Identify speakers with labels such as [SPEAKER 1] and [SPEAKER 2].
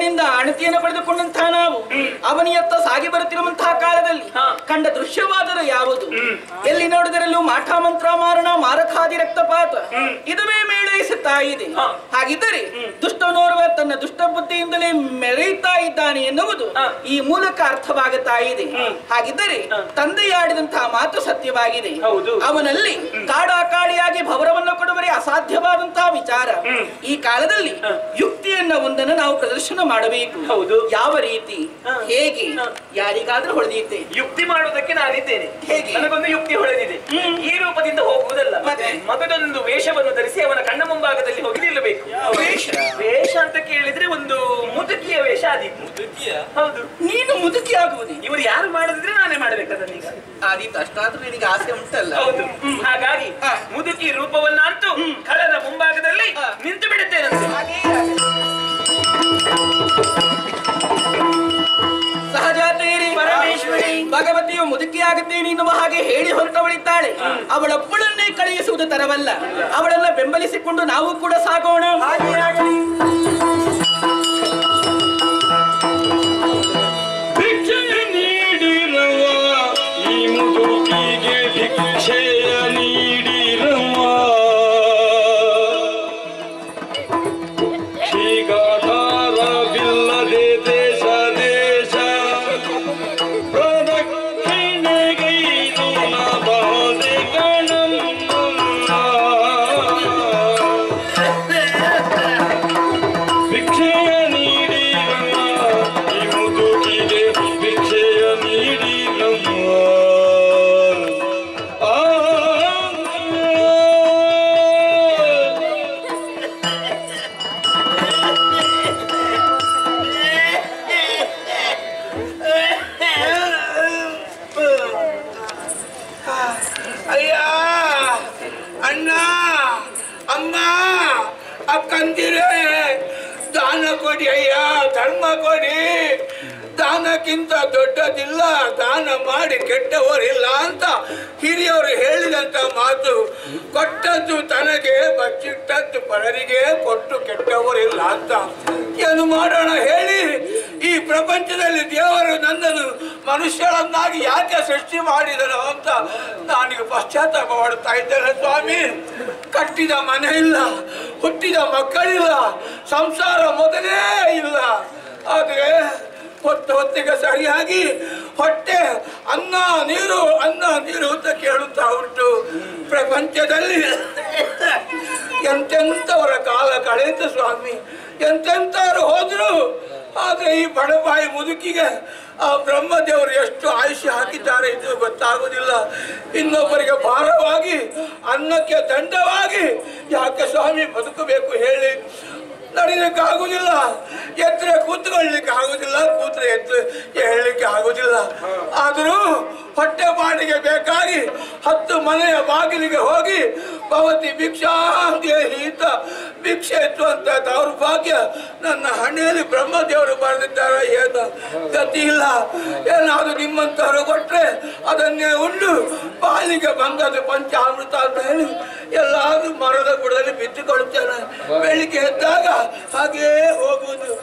[SPEAKER 1] ಅವನಿಂದ ಅಣತಿಯನ್ನು ಪಡೆದುಕೊಂಡಂತಹ ನಾವು ಅವನಿಯತ್ತ ಸಾಗಿ ಬರುತ್ತಿರುವಂತಹ ಕಾಲದಲ್ಲಿ
[SPEAKER 2] ಹಾ.
[SPEAKER 1] ಕಂಡ ದೃಶ್ಯವಾದರೂ ಯಾವುದು ಎಲ್ಲಿ ನೋಡಿದರಲ್ಲೂ ಮಾಠ ಮಂತ್ರ ಮಾರಣ ಮಾರಕಾದಿ ರಕ್ತಪಾತ ಇದುವೇ ಮೇಳೈಸುತ್ತಾ ಇದೆ
[SPEAKER 2] ಹಾ.
[SPEAKER 1] ಹಾಗಿದ್ದರೆ ದುಷ್ಟನೋರ್ವ ತನ್ನ ದುಷ್ಟ ಬುದ್ಧಿಯಿಂದಲೇ ಮೆರೆಯುತ್ತಾ ಇದ್ದಾನೆ ಎನ್ನುವುದು
[SPEAKER 2] ಹಾ.
[SPEAKER 1] ಈ ಮೂಲಕ ಅರ್ಥವಾಗುತ್ತಾ ಇದೆ ಹಾಗಿದ್ದರೆ ತಂದೆಯಾಡಿದಂತಹ ಮಾತು ಸತ್ಯವಾಗಿದೆ
[SPEAKER 2] ಹೌದು.
[SPEAKER 1] ಅವನಲ್ಲಿ ಕಾಡಾಕಾಳಿಯಾಗಿ ಭವರವನ್ನು ಕೊಡುವರೆ ಅಸಾಧ್ಯವಾದಂತಹ ವಿಚಾರ ಈ ಕಾಲದಲ್ಲಿ ಯುಕ್ತಿಯನ್ನ ಒಂದನ್ನು ನಾವು ಪ್ರದರ್ಶನ ಮಾಡಬೇಕು
[SPEAKER 2] ಹೌದು.
[SPEAKER 1] ಯಾವ ರೀತಿ
[SPEAKER 2] ಹಾ.
[SPEAKER 1] ಹೇಗೆ
[SPEAKER 2] ಹಾ.
[SPEAKER 1] ಯಾರಿಗಾದ್ರೂ ಹೊಡೆದೀತೆ
[SPEAKER 2] ಯುಕ್ತಿ ಮಾಡುವುದಕ್ಕೆ ನಾನಿದ್ದೇನೆ
[SPEAKER 1] ಹೇಗೆ?
[SPEAKER 2] ನನಗೊಂದು ಯುಕ್ತಿ ಹೊಳೆದಿದೆ ಈ ರೂಪದಿಂದ ಹೋಗುವುದಲ್ಲ
[SPEAKER 1] ಮತ್ತೆ?
[SPEAKER 2] ಮಗದೊಂದು ವೇಷವನ್ನು ಧರಿಸಿ ಅವನ ಕಣ್ಣ ಮುಂಭಾಗದಲ್ಲಿ ಹೋಗಿ ನಿಲ್ಲಬೇಕು
[SPEAKER 1] ವೇಷ?
[SPEAKER 2] ವೇಷ ಅಂತ ಕೇಳಿದ್ರೆ ಒಂದು ಮುದುಕಿಯ ವೇಷ ಆದೀತು ಹೌದು
[SPEAKER 1] ನೀನು ಮುದುಕಿ ಆಗುವುದೇ
[SPEAKER 2] ಇವರು ಯಾರು ಮಾಡದಿದ್ರೆ ನಾನೇ ಮಾಡ್ಬೇಕದನ್ನೀಗ
[SPEAKER 1] ಆದೀತು ಅಷ್ಟಾದ್ರೂ ನಿನಗೆ ಆಸೆ ಉಂಟಲ್ಲ
[SPEAKER 2] ಹೌದು ಹಾಗಾಗಿ
[SPEAKER 1] ಹಾ.
[SPEAKER 2] ಮುದುಕಿ ರೂಪವನ್ನಂತೂ ಕಳದ ಮುಂಭಾಗದಲ್ಲಿ
[SPEAKER 1] ಹಾ.
[SPEAKER 2] ನಿಂತು ಬಿಡುತ್ತೇನಂತೆ
[SPEAKER 1] ಸಹಜಾತೇರಿ
[SPEAKER 2] ಪರಮೇಶ್ವರಿ.
[SPEAKER 1] ಭಗವತಿಯು ಮುದುಕಿಯಾಗುತ್ತೇನೆ ಎನ್ನುವ ಹಾಗೆ ಹೇಳಿ ಹೊರಟವಳಿದ್ದಾಳೆ ಅವಳೊಬ್ಬಳನ್ನೇ ಕಳುಹಿಸುವುದು ತರವಲ್ಲ ಅವಳನ್ನ ಬೆಂಬಲಿಸಿಕೊಂಡು ನಾವು ಕೂಡ ಸಾಗೋಣ
[SPEAKER 3] ಭಿಕ್ಷೆಯ ನೀಡಿರವ ಈ ಮುದುಕಿಗೆ ಭಿಕ್ಷೆಯ ನೀಡಿರವ ಶ್ರೀಗಾಧಾರವಿಲ್ಲದೆ ದೇಶ ದೇಶ ಪ್ರದಕ್ಷಿಣೆಗೈದು ನಬಾದೆ ಭಿಕ್ಷೆಯ ನೀಡಿರವ ಈ ಮುದುಕಿಗೆ ಭಿಕ್ಷೆಯ ನೀಡಿರವ ಆ
[SPEAKER 4] ಅಯ್ಯ ಅಣ್ಣ ಅಮ್ಮ ಅಕ್ಕಂದಿರೇ ದಾನ ಕೊಡಿ ಅಯ್ಯ ಧರ್ಮ ಕೊಡಿ ದಾನಕ್ಕಿಂತ ದೊಡ್ಡದಿಲ್ಲ ದಾನ ಮಾಡಿ ಕೆಟ್ಟವರಿಲ್ಲ ಅಂತ ಹಿರಿಯವರು ಹೇಳಿದಂತ ಮಾತು ಕೊಟ್ಟದ್ದು ತನಗೆ ಬಚ್ಚಿಟ್ಟದ್ದು ಪರರಿಗೆ ಕೊಟ್ಟು ಕೆಟ್ಟವರಿಲ್ಲ ಅಂತ ಏನು ಮಾಡೋಣ ಹೇಳಿ ಈ ಪ್ರಪಂಚದಲ್ಲಿ ದೇವರು ನನ್ನನ್ನು ಮನುಷ್ಯರನ್ನಾಗಿ ಯಾಕೆ ಸೃಷ್ಟಿ ಮಾಡಿದನು ಅಂತ ನಾನೀಗ ಪಶ್ಚಾತ್ತಾಪ ಮಾಡ್ತಾ ಇದ್ದೇನೆ ಸ್ವಾಮಿ ಕಟ್ಟಿದ ಮನೆ ಇಲ್ಲ ಹುಟ್ಟಿದ ಮಕ್ಕಳಿಲ್ಲ ಸಂಸಾರ ಮೊದಲೇ ಇಲ್ಲ ಆದರೆ ಹೊತ್ತು ಹೊತ್ತಿಗೆ ಸರಿಯಾಗಿ ಹೊಟ್ಟೆ ಅನ್ನ ನೀರು ಅನ್ನ ನೀರು ಅಂತ ಕೇಳುತ್ತಾ ಉಂಟು ಪ್ರಪಂಚದಲ್ಲಿ ಎಂತೆಂಥವರ ಕಾಲ ಕಳೆಯಿತು ಸ್ವಾಮಿ ಎಂತೆಂಥವ್ರು ಹೋದ್ರು ಆದ್ರೆ ಈ ಬಡಬಾಯಿ ಮುದುಕಿಗೆ ಆ ಬ್ರಹ್ಮದೇವರು ಎಷ್ಟು ಆಯುಷ್ಯ ಹಾಕಿದ್ದಾರೆ ಇದು ಗೊತ್ತಾಗುವುದಿಲ್ಲ ಇನ್ನೊಬ್ಬರಿಗೆ ಭಾರವಾಗಿ ಅನ್ನಕ್ಕೆ ದಂಡವಾಗಿ ಯಾಕೆ ಸ್ವಾಮಿ ಬದುಕಬೇಕು ಹೇಳಿ ನಡಿಲಿಕ್ಕೆ ಆಗುದಿಲ್ಲ ಎತ್ತರೆ ಕೂತ್ಕೊಳ್ಳಿಕ್ಕೆ ಆಗುದಿಲ್ಲ ಕೂತ್ರೆ ಎತ್ತು ಹೇಳಲಿಕ್ಕೆ ಆಗುದಿಲ್ಲ ಆದರೂ ಹೊಟ್ಟೆ ಬಾಡಿಗೆ ಬೇಕಾಗಿ ಹತ್ತು ಮನೆಯ ಬಾಗಿಲಿಗೆ ಹೋಗಿ ಭವತಿ ಭಿಕ್ಷಾ ದೇಹಿ ಅಂತ ಭಿಕ್ಷೆ ಎತ್ತುವಂತ ದೌರ್ಭಾಗ್ಯ ನನ್ನ ಹಣೆಯಲ್ಲಿ ಬ್ರಹ್ಮದೇವರು ಬರೆದಿದ್ದಾರೆ ಏನು ಗತಿ ಇಲ್ಲ ಏನಾದ್ರು ನಿಮ್ಮಂತವರು ಕೊಟ್ರೆ ಅದನ್ನೇ ಉಂಡು ಬಾಲಿಗೆ ಬಂದದ್ದು ಪಂಚಾಮೃತ ಅಂತ ಹೇಳಿ ಎಲ್ಲಾದ್ರೂ ಮರದ ಬುಡದಲ್ಲಿ ಬಿತ್ತುಕೊಳ್ತೇನೆ ಬೆಳಿಗ್ಗೆ ಎದ್ದಾಗ ಹಾಗೇ ಹೋಗುವುದು